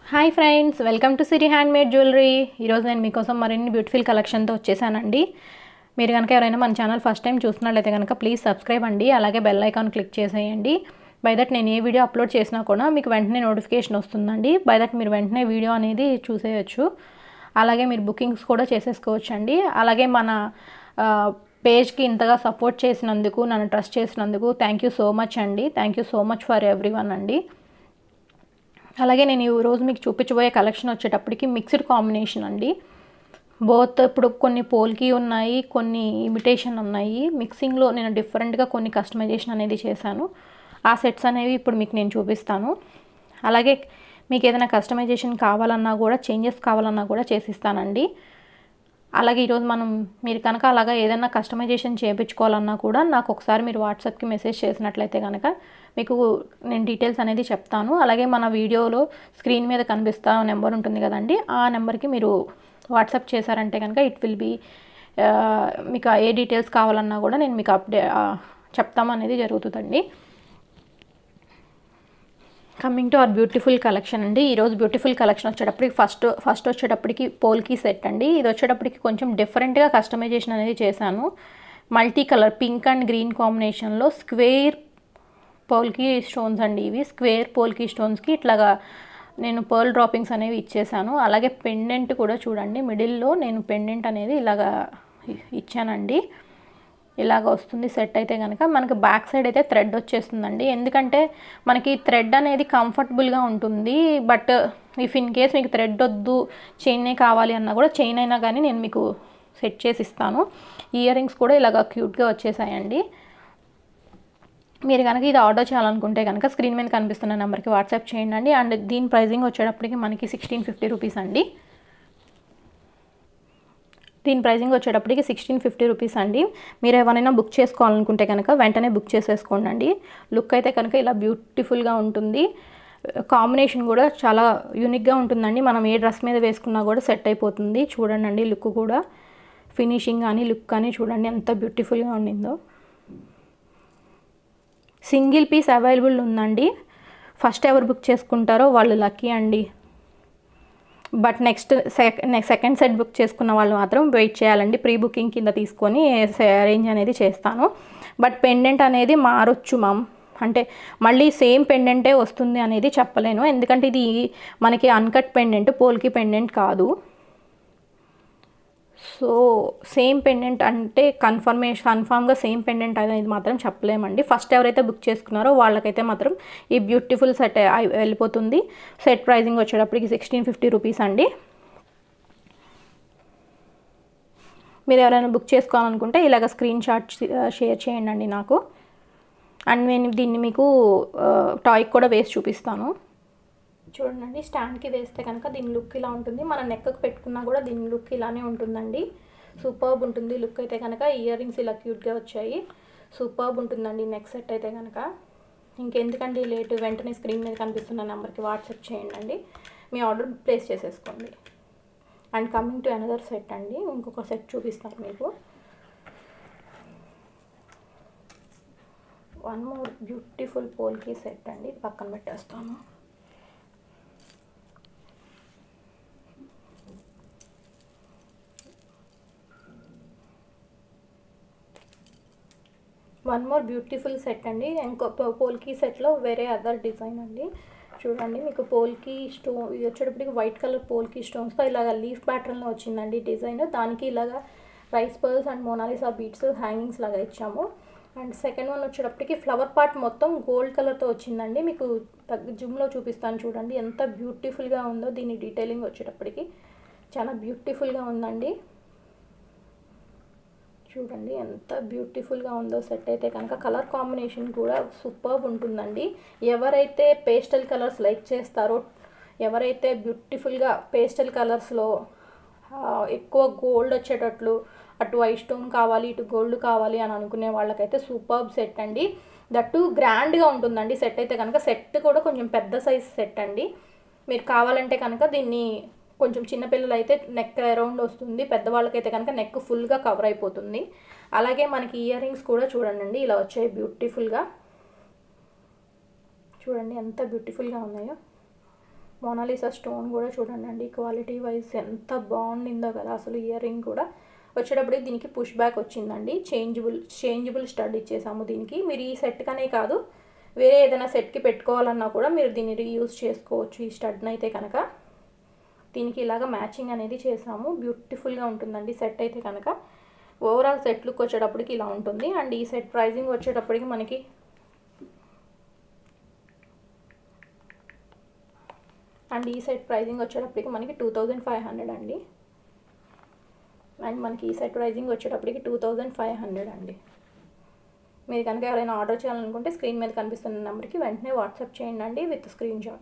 hi friends welcome to Siri handmade jewellery ఈరోజు నేను మీకోసం మరిన్ని బ్యూటిఫుల్ కలెక్షన్తో వచ్చేసానండి మీరు కనుక ఎవరైనా మన ఛానల్ ఫస్ట్ టైం చూస్తున్నట్లయితే కనుక ప్లీజ్ సబ్స్క్రైబ్ అండి అలాగే బెల్ ఐకాన్ క్లిక్ చేసేయండి బై దట్ నేను ఏ వీడియో అప్లోడ్ చేసినా కూడా మీకు వెంటనే నోటిఫికేషన్ వస్తుందండి బై దట్ మీరు వెంటనే వీడియో అనేది చూసేయచ్చు అలాగే మీరు బుకింగ్స్ కూడా చేసేసుకోవచ్చు అండి అలాగే మన పేజ్కి ఇంతగా సపోర్ట్ చేసినందుకు నన్ను ట్రస్ట్ చేసినందుకు థ్యాంక్ యూ సో మచ్ అండి thank you so much for everyone అండి అలాగే నేను ఈ రోజు మీకు చూపించబోయే కలెక్షన్ వచ్చేటప్పటికి మిక్స్డ్ కాంబినేషన్ అండి బోత్ ఇప్పుడు కొన్ని పోల్కి ఉన్నాయి కొన్ని ఇమిటేషన్ ఉన్నాయి మిక్సింగ్లో నేను డిఫరెంట్గా కొన్ని కస్టమైజేషన్ అనేది చేశాను ఆ సెట్స్ అనేవి ఇప్పుడు మీకు నేను చూపిస్తాను అలాగే మీకు ఏదైనా కస్టమైజేషన్ కావాలన్నా కూడా చేంజెస్ కావాలన్నా కూడా చేసిస్తానండి అలాగే ఈరోజు మనం మీరు కనుక అలాగా ఏదైనా కస్టమైజేషన్ చేయించుకోవాలన్నా కూడా నాకు ఒకసారి మీరు వాట్సాప్కి మెసేజ్ చేసినట్లయితే కనుక మీకు నేను డీటెయిల్స్ అనేది చెప్తాను అలాగే మన వీడియోలో స్క్రీన్ మీద కనిపిస్తా నెంబర్ ఉంటుంది కదండి ఆ నెంబర్కి మీరు వాట్సాప్ చేశారంటే కనుక ఇట్ విల్ బీ మీకు ఏ డీటెయిల్స్ కావాలన్నా కూడా నేను మీకు అప్డే చెప్తాం అనేది జరుగుతుందండి coming to our beautiful collection అండి ఈరోజు బ్యూటిఫుల్ కలెక్షన్ వచ్చేటప్పటికి ఫస్ట్ ఫస్ట్ వచ్చేటప్పటికి పోల్కి సెట్ అండి ఇది వచ్చేటప్పటికి కొంచెం డిఫరెంట్గా కస్టమైజేషన్ అనేది చేశాను multi colour pink and green కాంబినేషన్లో స్క్వేర్ పోల్కి స్టోన్స్ అండి ఇవి స్క్వేర్ పోల్కి స్టోన్స్కి ఇట్లాగా నేను పర్ల్ డ్రాపింగ్స్ అనేవి ఇచ్చేసాను అలాగే పెండెంట్ కూడా చూడండి మిడిల్లో నేను పెండెంట్ అనేది ఇలాగా ఇచ్చానండి ఇలాగ వస్తుంది సెట్ అయితే కనుక మనకి బ్యాక్ సైడ్ అయితే థ్రెడ్ వచ్చేస్తుందండి ఎందుకంటే మనకి థ్రెడ్ అనేది కంఫర్టబుల్గా ఉంటుంది బట్ ఇఫ్ ఇన్ కేస్ మీకు థ్రెడ్ వద్దు చైనే కావాలి అన్నా కూడా చైన్ అయినా కానీ నేను మీకు సెట్ చేసి ఇస్తాను ఇయర్ రింగ్స్ కూడా ఇలాగ క్యూట్గా వచ్చేసాయండి మీరు కనుక ఇది ఆర్డర్ చేయాలనుకుంటే కనుక స్క్రీన్ మీద కనిపిస్తున్న నెంబర్కి వాట్సాప్ చేయండి అండ్ దీని ప్రైజింగ్ వచ్చేటప్పటికి మనకి సిక్స్టీన్ ఫిఫ్టీ రూపీస్ అండి దీని ప్రైజింగ్ వచ్చేటప్పటికి సిక్స్టీన్ ఫిఫ్టీ రూపీస్ అండి మీరు ఎవరైనా బుక్ చేసుకోవాలనుకుంటే కనుక వెంటనే బుక్ చేసేసుకోండి అండి లుక్ అయితే కనుక ఇలా బ్యూటిఫుల్గా ఉంటుంది కాంబినేషన్ కూడా చాలా యూనిక్గా ఉంటుందండి మనం ఏ డ్రెస్ మీద వేసుకున్నా కూడా సెట్ అయిపోతుంది చూడండి అండి లుక్ కూడా ఫినిషింగ్ కానీ లుక్ కానీ చూడండి ఎంత బ్యూటిఫుల్గా ఉండిందో సింగిల్ పీస్ అవైలబుల్ ఉందండి ఫస్ట్ ఎవరు బుక్ చేసుకుంటారో వాళ్ళు లక్కీ అండి but next second set book చేసుకున్న వాళ్ళు మాత్రం వెయిట్ చేయాలండి ప్రీ బుకింగ్ కింద తీసుకొని అరేంజ్ అనేది చేస్తాను బట్ పెండెంట్ అనేది మారొచ్చు మామ్ అంటే మళ్ళీ సేమ్ పెండెంటే వస్తుంది అనేది చెప్పలేను ఎందుకంటే ఇది మనకి అన్కట్ పెండెంట్ పోల్కి పెండెంట్ కాదు సో సేమ్ పెండెంట్ అంటే కన్ఫర్మేషన్ కన్ఫామ్గా సేమ్ పెండెంట్ అనేది మాత్రం చెప్పలేమండి ఫస్ట్ ఎవరైతే బుక్ చేసుకున్నారో వాళ్ళకైతే మాత్రం ఈ బ్యూటిఫుల్ సెట్ వెళ్ళిపోతుంది సెట్ ప్రైజింగ్ వచ్చేటప్పటికి సిక్స్టీన్ ఫిఫ్టీ రూపీస్ అండి మీరు ఎవరైనా బుక్ చేసుకోవాలనుకుంటే ఇలాగ స్క్రీన్ షాట్ షేర్ చేయండి అండి నాకు అండ్ నేను దీన్ని మీకు టాయ్కి కూడా వేసి చూపిస్తాను చూడండి స్టాండ్కి వేస్తే కనుక దీని లుక్ ఇలా ఉంటుంది మన నెక్కి పెట్టుకున్నా కూడా దీని లుక్ ఇలానే ఉంటుందండి సూపర్బ్ ఉంటుంది లుక్ అయితే కనుక ఇయర్ రింగ్స్ ఇలా క్యూట్గా వచ్చాయి సూపర్బ్ ఉంటుందండి నెక్ సెట్ అయితే కనుక ఇంకెందుకండి లేట్ వెంటనే స్క్రీన్ మీద కనిపిస్తున్న నెంబర్కి వాట్సాప్ చేయండి అండి మీ ఆర్డర్ ప్లేస్ చేసేసుకోండి and coming to another set అండి ఇంకొక సెట్ చూపిస్తాను మీకు one more beautiful polki set అండి పక్కన పెట్టేస్తాను వన్ మోర్ బ్యూటిఫుల్ సెట్ అండి ఇంకో పోల్కి సెట్లో వేరే అదర్ డిజైన్ అండి చూడండి మీకు పోల్కి స్టోన్ ఇది వచ్చేటప్పటికి వైట్ కలర్ పోల్కి స్టోన్స్తో ఇలాగ లీఫ్ ప్యాటర్న్లో వచ్చిందండి డిజైన్ దానికి ఇలాగ rice pearls and Mona Lisa beads hangings లాగా ఇచ్చాము అండ్ సెకండ్ వన్ వచ్చేటప్పటికి ఫ్లవర్ పార్ట్ మొత్తం గోల్డ్ కలర్తో వచ్చిందండి మీకు తగ్గ జిమ్లో చూపిస్తాను చూడండి ఎంత బ్యూటిఫుల్గా ఉందో దీని డీటెయిలింగ్ వచ్చేటప్పటికి చాలా బ్యూటిఫుల్గా ఉందండి చూడండి ఎంత బ్యూటిఫుల్గా ఉందో సెట్ అయితే కనుక కలర్ కాంబినేషన్ కూడా సూపర్బ్ ఉంటుందండి ఎవరైతే పేస్టల్ కలర్స్ లైక్ చేస్తారో ఎవరైతే బ్యూటిఫుల్గా పేస్టల్ కలర్స్లో ఎక్కువ గోల్డ్ వచ్చేటట్లు అటు ఐ స్టోన్ కావాలి ఇటు గోల్డ్ కావాలి అని అనుకునే వాళ్ళకైతే సూపర్బ్ సెట్ అండి దట్టు గ్రాండ్గా ఉంటుందండి సెట్ అయితే కనుక సెట్ కూడా కొంచెం పెద్ద సైజ్ సెట్ అండి మీరు కావాలంటే కనుక దీన్ని కొంచెం చిన్నపిల్లలు అయితే నెక్ అరౌండ్ వస్తుంది పెద్దవాళ్ళకైతే కనుక నెక్ ఫుల్గా కవర్ అయిపోతుంది అలాగే మనకి ఇయర్ రింగ్స్ కూడా చూడండి ఇలా వచ్చాయి బ్యూటిఫుల్గా చూడండి ఎంత బ్యూటిఫుల్గా ఉన్నాయో మోనాలిసా స్టోన్ కూడా చూడండి అండి క్వాలిటీ వైజ్ ఎంత బాగుండిందో కదా అసలు ఇయర్ రింగ్ కూడా వచ్చేటప్పటికి దీనికి పుష్ బ్యాక్ వచ్చిందండి చేంజబుల్ చేంజబుల్ స్టడ్ ఇచ్చేసాము దీనికి మీరు ఈ సెట్కనే కాదు వేరే ఏదైనా సెట్కి పెట్టుకోవాలన్నా కూడా మీరు దీన్ని రీయూజ్ చేసుకోవచ్చు ఈ స్టడ్ని అయితే కనుక దీనికి ఇలాగ మ్యాచింగ్ అనేది చేసాము బ్యూటిఫుల్గా ఉంటుందండి సెట్ అయితే కనుక ఓవరాల్ సెట్ లుక్ వచ్చేటప్పటికి ఇలా ఉంటుంది అండ్ ఈ సెట్ ప్రైజింగ్ వచ్చేటప్పటికి మనకి అండ్ ఈ సెట్ ప్రైజింగ్ వచ్చేటప్పటికి మనకి టూ థౌజండ్ ఫైవ్ హండ్రెడ్ అండి అండ్ మనకి ఈ సెట్ ప్రైజింగ్ వచ్చేటప్పటికి టూ థౌజండ్ ఫైవ్ హండ్రెడ్ అండి మీరు కనుక ఎవరైనా ఆర్డర్ చేయాలనుకుంటే స్క్రీన్ మీద కనిపిస్తున్న నెంబర్కి వెంటనే వాట్సాప్ చేయండి అండి విత్ స్క్రీన్ షాట్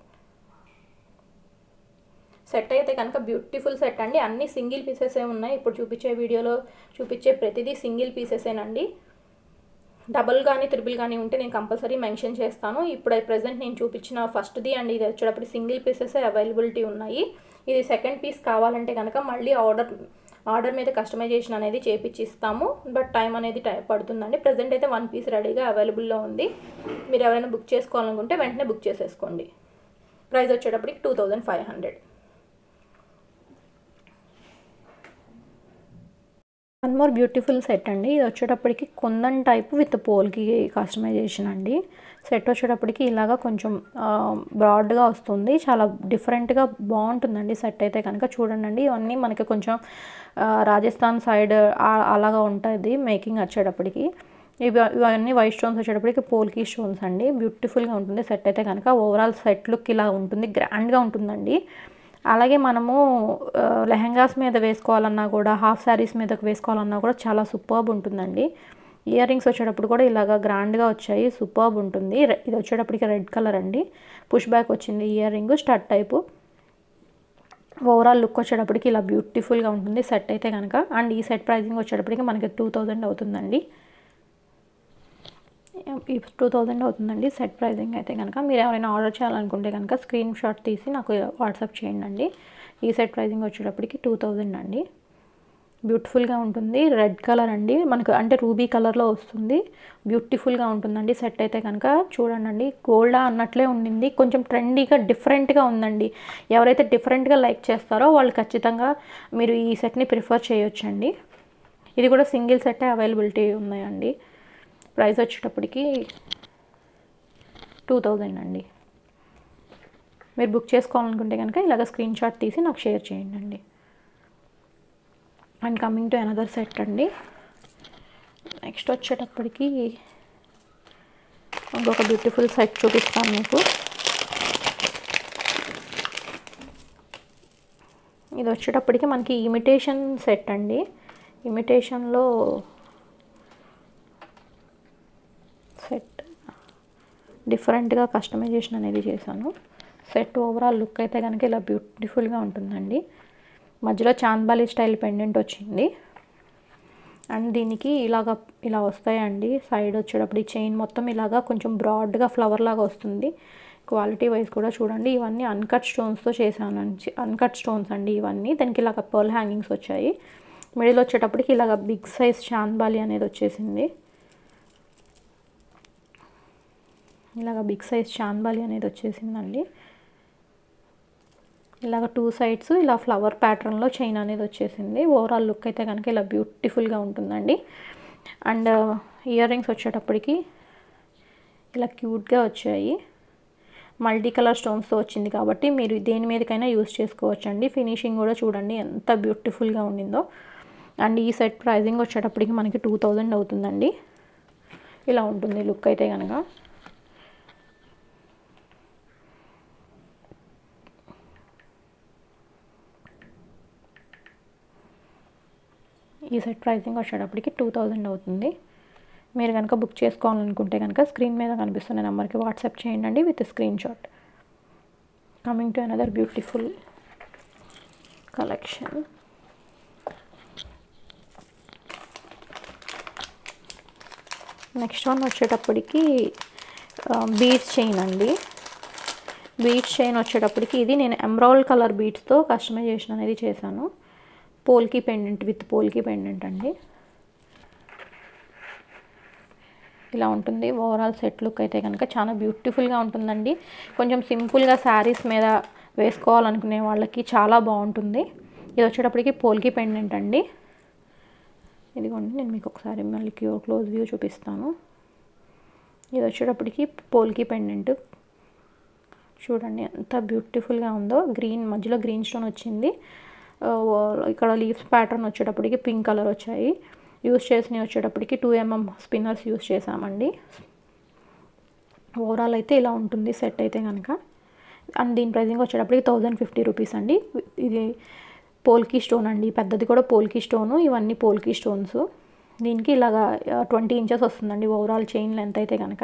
సెట్ అయితే కనుక బ్యూటిఫుల్ సెట్ అండి అన్ని సింగిల్ పీసెసే ఉన్నాయి ఇప్పుడు చూపించే వీడియోలో చూపించే ప్రతిదీ సింగిల్ పీసెసేనండి డబుల్ కానీ త్రిబుల్ కానీ ఉంటే నేను కంపల్సరీ మెన్షన్ చేస్తాను ఇప్పుడు ప్రజెంట్ నేను చూపించిన ఫస్ట్ది అండ్ ఇది వచ్చేటప్పుడు సింగిల్ పీసెస్ అవైలబిలిటీ ఉన్నాయి ఇది సెకండ్ పీస్ కావాలంటే కనుక మళ్ళీ ఆర్డర్ ఆర్డర్ మీద కస్టమైజేషన్ అనేది చేపించి ఇస్తాము బట్ టైం అనేది టై పడుతుందండి ప్రజెంట్ అయితే వన్ పీస్ రెడీగా అవైలబుల్లో ఉంది మీరు ఎవరైనా బుక్ చేసుకోవాలనుకుంటే వెంటనే బుక్ చేసేసుకోండి ప్రైస్ వచ్చేటప్పటికి two thousand five hundred one more beautiful set అండి ఇది వచ్చేటప్పటికి kundan type with polki customisation అండి సెట్ వచ్చేటప్పటికి ఇలాగా కొంచెం బ్రాడ్గా వస్తుంది చాలా డిఫరెంట్గా బాగుంటుందండి సెట్ అయితే కనుక చూడండి అండి ఇవన్నీ మనకి కొంచెం రాజస్థాన్ సైడ్ అలాగా ఉంటుంది మేకింగ్ వచ్చేటప్పటికి ఇవి ఇవన్నీ వైట్ స్టోన్స్ వచ్చేటప్పటికి పోల్కి స్టోన్స్ అండి బ్యూటిఫుల్గా ఉంటుంది సెట్ అయితే కనుక ఓవరాల్ సెట్ లుక్ ఇలా ఉంటుంది గ్రాండ్గా ఉంటుందండి అలాగే మనము లెహంగాస్ మీద వేసుకోవాలన్నా కూడా హాఫ్ శారీస్ మీదకి వేసుకోవాలన్నా కూడా చాలా సూపర్బ్ ఉంటుందండి ఇయర్ రింగ్స్ వచ్చేటప్పుడు కూడా ఇలాగ గ్రాండ్గా వచ్చాయి సూపర్బ్ ఉంటుంది ఇది వచ్చేటప్పటికి రెడ్ కలర్ అండి పుష్ బ్యాక్ వచ్చింది ear ring stud type overall look వచ్చేటప్పటికి ఇలా బ్యూటిఫుల్గా ఉంటుంది సెట్ అయితే కనుక అండ్ ఈ సెట్ ప్రైజింగ్ వచ్చేటప్పటికి మనకి టూ థౌజండ్ అవుతుందండి ఈ టూ థౌజండ్ అవుతుందండి సెట్ ప్రైజింగ్ అయితే కనుక మీరు ఎవరైనా ఆర్డర్ చేయాలనుకుంటే కనుక స్క్రీన్ షాట్ తీసి నాకు వాట్సాప్ చేయండి అండి ఈ సెట్ ప్రైజింగ్ వచ్చేటప్పటికి టూ థౌజండ్ అండి బ్యూటిఫుల్గా ఉంటుంది రెడ్ కలర్ అండి మనకు అంటే రూబీ కలర్లో వస్తుంది బ్యూటిఫుల్గా ఉంటుందండి సెట్ అయితే కనుక చూడండి అండి గోల్డా అన్నట్లే ఉండింది కొంచెం ట్రెండీగా డిఫరెంట్గా ఉందండి ఎవరైతే డిఫరెంట్గా లైక్ చేస్తారో వాళ్ళు ఖచ్చితంగా మీరు ఈ సెట్ని ప్రిఫర్ చేయొచ్చండి ఇది కూడా సింగిల్ సెట్ అవైలబిలిటీ ఉన్నాయండి ప్రైస్ వచ్చేటప్పటికి టూ థౌజండ్ అండి మీరు బుక్ చేసుకోవాలనుకుంటే కనుక ఇలాగ స్క్రీన్ షాట్ తీసి నాకు షేర్ చేయండి అండి and coming to another set అండి నెక్స్ట్ వచ్చేటప్పటికి ఇంకొక బ్యూటిఫుల్ సెట్ చూపిస్తాను మీకు ఇది వచ్చేటప్పటికి మనకి ఇమిటేషన్ సెట్ అండి ఇమిటేషన్లో సెట్ డిఫరెంట్గా కస్టమైజేషన్ అనేది చేశాను సెట్ ఓవరాల్ లుక్ అయితే కనుక ఇలా బ్యూటిఫుల్గా ఉంటుందండి మధ్యలో చాంద్బాలి స్టైల్ పెండెంట్ వచ్చింది అండ్ దీనికి ఇలాగ ఇలా వస్తాయండి సైడ్ వచ్చేటప్పుడు ఈ చైన్ మొత్తం ఇలాగా కొంచెం బ్రాడ్గా ఫ్లవర్ లాగా వస్తుంది క్వాలిటీ వైజ్ కూడా చూడండి ఇవన్నీ అన్కట్ స్టోన్స్తో చేశాను అన్కట్ స్టోన్స్ అండి ఇవన్నీ దానికి ఇలాగ పర్ల్ హ్యాంగింగ్స్ వచ్చాయి మిడిల్ వచ్చేటప్పటికి ఇలాగ బిగ్ సైజ్ చాంద్బాలి అనేది వచ్చేసింది ఇలాగ బిగ్ సైజ్ చాంద్బాలి అనేది వచ్చేసిందండి ఇలాగ టూ సైడ్స్ ఇలా ఫ్లవర్ ప్యాటర్న్లో చైన్ అనేది వచ్చేసింది ఓవరాల్ లుక్ అయితే కనుక ఇలా బ్యూటిఫుల్గా ఉంటుందండి అండ్ ఇయర్ రింగ్స్ వచ్చేటప్పటికి ఇలా క్యూట్గా వచ్చాయి మల్టీ కలర్ స్టోన్స్తో వచ్చింది కాబట్టి మీరు దేని మీదకైనా యూస్ చేసుకోవచ్చు అండి ఫినిషింగ్ కూడా చూడండి ఎంత బ్యూటిఫుల్గా ఉండిందో అండ్ ఈ సెట్ ప్రైజింగ్ వచ్చేటప్పటికి మనకి టూ థౌజండ్ అవుతుందండి ఇలా ఉంటుంది లుక్ అయితే కనుక ఈ సెట్ ప్రైసింగ్ వచ్చేటప్పటికి టూ థౌజండ్ అవుతుంది మీరు కనుక బుక్ చేసుకోవాలనుకుంటే కనుక స్క్రీన్ మీద కనిపిస్తున్న నెంబర్కి వాట్సాప్ చేయండి with screenshot coming to another beautiful collection next one వచ్చేటప్పటికి బీడ్స్ చైన్ అండి బీడ్స్ చైన్ వచ్చేటప్పటికి ఇది నేను ఎమ్రాల్ కలర్ బీడ్స్తో కస్టమైజేషన్ అనేది చేశాను polki pendant with polki pendant అండి ఇలా ఉంటుంది ఓవరాల్ సెట్ లుక్ అయితే కనుక చాలా బ్యూటిఫుల్గా ఉంటుందండి కొంచెం సింపుల్గా శారీస్ మీద వేసుకోవాలనుకునే వాళ్ళకి చాలా బాగుంటుంది ఇది వచ్చేటప్పటికి పోల్కి పెండెంట్ అండి ఇదిగోండి నేను మీకు ఒకసారి మళ్ళీ క్యూ- క్లోజ్ వ్యూ చూపిస్తాను ఇది వచ్చేటప్పటికి పోల్కి పెండెంట్ చూడండి ఎంత బ్యూటిఫుల్గా ఉందో గ్రీన్ మధ్యలో గ్రీన్ స్టోన్ వచ్చింది ఆ, ఇక్కడ లీవ్స్ ప్యాటర్న్ వచ్చేటప్పటికి పింక్ కలర్ వచ్చాయి యూస్ చేసినవి వచ్చేటప్పటికి టూ ఎంఎం స్పిన్నర్స్ యూస్ చేసామండి ఓవరాల్ అయితే ఇలా ఉంటుంది సెట్ అయితే కనుక అండ్ దీని ప్రైజింగ్ వచ్చేటప్పటికి థౌజండ్ ఫిఫ్టీ రూపీస్ అండి ఇది పోల్కి స్టోన్ అండి పెద్దది కూడా పోల్కి స్టోను ఇవన్నీ పోల్కి స్టోన్స్ దీనికి ఇలాగా ట్వంటీ ఇంచెస్ వస్తుందండి ఓవరాల్ చైన్ లెంత్ అయితే కనుక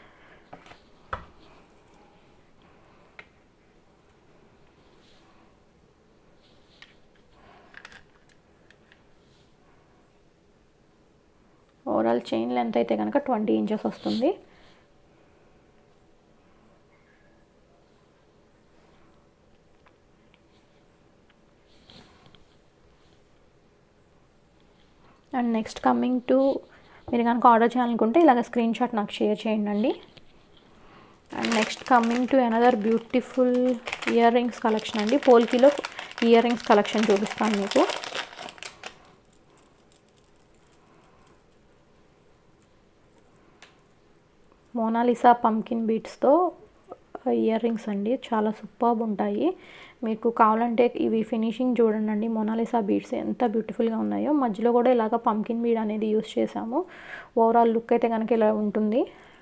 ఓవరాల్ చైన్ లెంత్ అయితే కనుక ట్వంటీ ఇంచెస్ వస్తుంది అండ్ నెక్స్ట్ కమింగ్ టు మీరు కనుక ఆర్డర్ చేయాలనుకుంటే ఇలాగ స్క్రీన్ షాట్ నాకు షేర్ చేయండి అండి and next coming to another beautiful ear rings collection అండి పోల్కీలో ఇయర్ రింగ్స్ కలెక్షన్ చూపిస్తాను మీకు మోనాలిసా పంకిన్ బీట్స్తో ఇయర్ రింగ్స్ అండి చాలా సూపర్బ్ ఉంటాయి మీకు కావాలంటే ఇవి ఫినిషింగ్ చూడండి అండి మొనాలిసా బీడ్స్ ఎంత బ్యూటిఫుల్గా ఉన్నాయో మధ్యలో కూడా ఇలాగ పంకిన్ బీడ్ అనేది యూస్ చేసాము ఓవరాల్ లుక్ అయితే కనుక ఇలా ఉంటుంది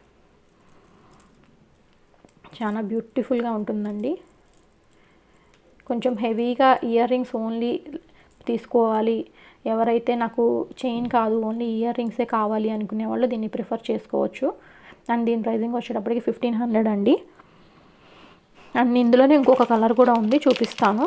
చాలా బ్యూటిఫుల్గా ఉంటుందండి కొంచెం హెవీగా ఇయర్ రింగ్స్ ఓన్లీ తీసుకోవాలి ఎవరైతే నాకు చైన్ కాదు ఓన్లీ ఇయర్ రింగ్సే కావాలి అనుకునే వాళ్ళు దీన్ని ప్రిఫర్ చేసుకోవచ్చు అండ్ దీని ప్రైజింగ్ వచ్చేటప్పటికి ఫిఫ్టీన్ హండ్రెడ్ అండి అండ్ ఇందులోనే ఇంకొక కలర్ కూడా ఉంది చూపిస్తాను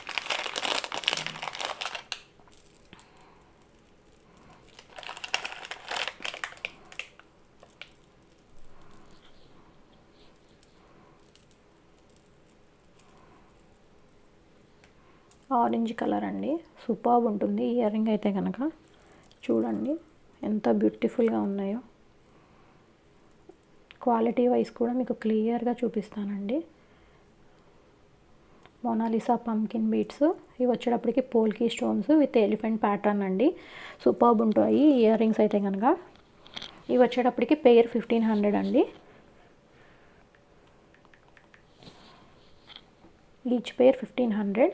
ఆరెంజ్ కలర్ అండి సూపర్బ్ ఉంటుంది ఇయర్ రింగ్ అయితే కనుక చూడండి ఎంత బ్యూటిఫుల్గా ఉన్నాయో క్వాలిటీ వైజ్ కూడా మీకు క్లియర్గా చూపిస్తానండి మోనాలిసా పంకిన్ బీట్స్ ఇవి వచ్చేటప్పటికి polki stones with elephant pattern అండి సూపర్బ్ ఉంటాయి ఇయర్ రింగ్స్ అయితే కనుక ఇవి వచ్చేటప్పటికి పెయిర్ ఫిఫ్టీన్ హండ్రెడ్ అండి each pair fifteen hundred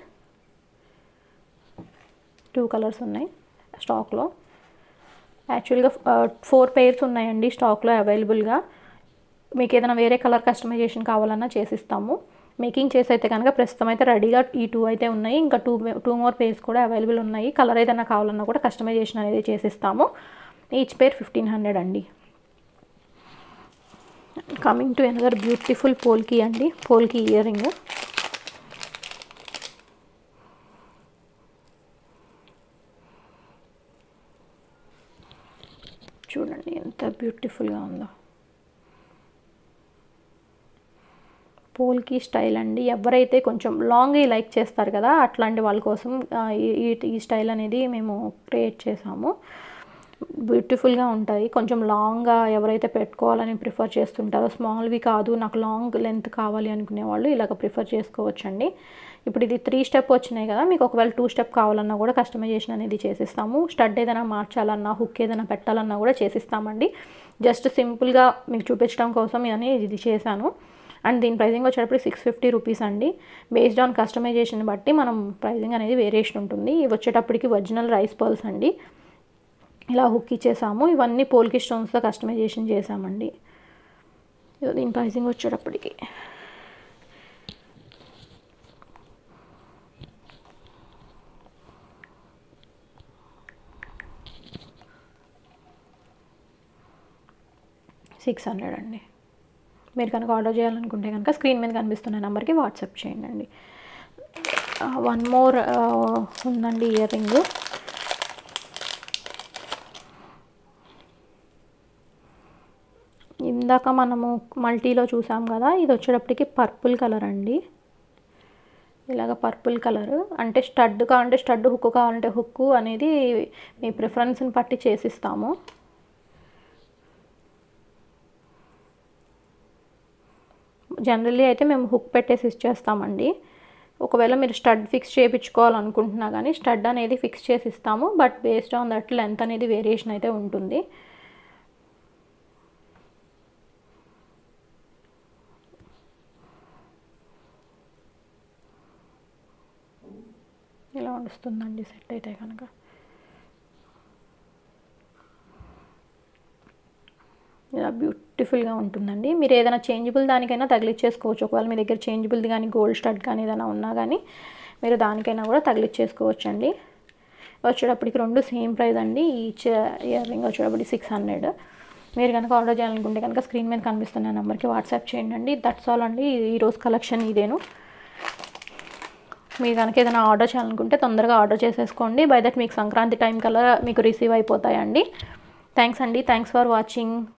two colours ఉన్నాయి స్టాక్లో యాక్చువల్గా ఫోర్ పేర్స్ ఉన్నాయండి స్టాక్లో అవైలబుల్గా మీకు ఏదైనా వేరే కలర్ కస్టమైజేషన్ కావాలన్నా చేసిస్తాము మేకింగ్ చేసి అయితే కనుక ప్రస్తుతం అయితే రెడీగా ఈ టూ అయితే ఉన్నాయి ఇంకా టూ టూ మోర్ పేర్స్ కూడా అవైలబుల్ ఉన్నాయి కలర్ ఏదైనా కావాలన్నా కూడా కస్టమైజేషన్ అనేది చేసిస్తాము ఈచ్ పేర్ ఫిఫ్టీన్ హండ్రెడ్ అండి coming to another beautiful polki అండి పోల్కీ ఇయర్ రింగ్ చూడండి ఎంత బ్యూటిఫుల్గా ఉందో పోల్కి స్టైల్ అండి ఎవరైతే కొంచెం లాంగ్ లైక్ చేస్తారు కదా అట్లాంటి వాళ్ళ కోసం ఆ, ఈ- ఈ ఈ స్టైల్ అనేది మేము క్రియేట్ చేసాము బ్యూటిఫుల్గా ఉంటాయి కొంచెం లాంగ్గా ఎవరైతే పెట్టుకోవాలని ప్రిఫర్ చేస్తుంటారో స్మాల్వి కాదు నాకు లాంగ్ లెంత్ కావాలి అనుకునే వాళ్ళు ఇలాగ ప్రిఫర్ చేసుకోవచ్చండి ఇప్పుడు ఇది త్రీ స్టెప్ వచ్చినాయి కదా మీకు ఒకవేళ టూ స్టెప్ కావాలన్నా కూడా కస్టమైజేషన్ అనేది చేసిస్తాము స్టడ్ ఏదైనా మార్చాలన్నా హుక్ ఏదైనా పెట్టాలన్నా కూడా చేసిస్తామండి జస్ట్ సింపుల్గా మీకు చూపించడం కోసం అని ఇది చేశాను అండ్ దీని ప్రైజింగ్ వచ్చేటప్పుడు సిక్స్ ఫిఫ్టీ రూపీస్ అండి బేస్డ్ ఆన్ కస్టమైజేషన్ బట్టి మనం ప్రైజింగ్ అనేది వేరియేషన్ ఉంటుంది ఇవి వచ్చేటప్పటికి ఒరిజినల్ రైస్ పర్ల్స్ అండి ఇలా హుక్ ఇచ్చేసాము ఇవన్నీ పోల్కి స్టోన్స్తో కస్టమైజేషన్ చేసామండి ఇదిగో దీని ప్రైజింగ్ వచ్చేటప్పటికి సిక్స్ హండ్రెడ్ అండి మీరు కనుక ఆర్డర్ చేయాలనుకుంటే కనుక స్క్రీన్ మీద కనిపిస్తున్న నెంబర్కి వాట్సాప్ చేయండి అండి వన్ మోర్ ఉందండి ఇయర్ రింగ్ ఇందాక మనము మల్టీలో చూసాం కదా ఇది వచ్చేటప్పటికి పర్పుల్ కలర్ అండి ఇలాగ పర్పుల్ కలర్ అంటే స్టడ్ కావాలంటే స్టడ్ హుక్ కావాలంటే హుక్ అనేది మీ ప్రిఫరెన్స్ని బట్టి చేసిస్తాము జనరల్లీ అయితే మేము హుక్ పెట్టేసి ఇచ్చేస్తామండి ఒకవేళ మీరు స్టడ్ ఫిక్స్ చేయించుకోవాలనుకుంటున్నా కానీ స్టడ్ అనేది ఫిక్స్ చేసి ఇస్తాము but based on that length అనేది వేరియేషన్ అయితే ఉంటుంది ఇలా వస్తుందండి సెట్ అయితే కనుక ఇలా బ్యూటిఫుల్గా ఉంటుందండి మీరు ఏదైనా చేంజబుల్ దానికైనా తగిలిచ్చేసుకోవచ్చు ఒకవేళ మీ దగ్గర చేంజబుల్ది కానీ గోల్డ్ స్టడ్ కానీ ఏదైనా ఉన్నా కానీ మీరు దానికైనా కూడా తగిలిచ్చేసుకోవచ్చు అండి వచ్చేటప్పటికి రెండు సేమ్ ప్రైస్ అండి ఈచ్ ఇయర్ రింగ్ వచ్చేటప్పటికి సిక్స్ హండ్రెడ్ మీరు కనుక ఆర్డర్ చేయాలనుకుంటే కనుక స్క్రీన్ మీద కనిపిస్తున్న నెంబర్కి వాట్సాప్ చేయండి అండి దట్స్ ఆల్ అండి ఈరోజు కలెక్షన్ ఇదేను మీరు కనుక ఏదైనా ఆర్డర్ చేయాలనుకుంటే తొందరగా ఆర్డర్ చేసేసుకోండి బై దట్ మీకు సంక్రాంతి టైం కల్లా మీకు రిసీవ్ అయిపోతాయండి థ్యాంక్స్ అండి థ్యాంక్స్ ఫర్ వాచింగ్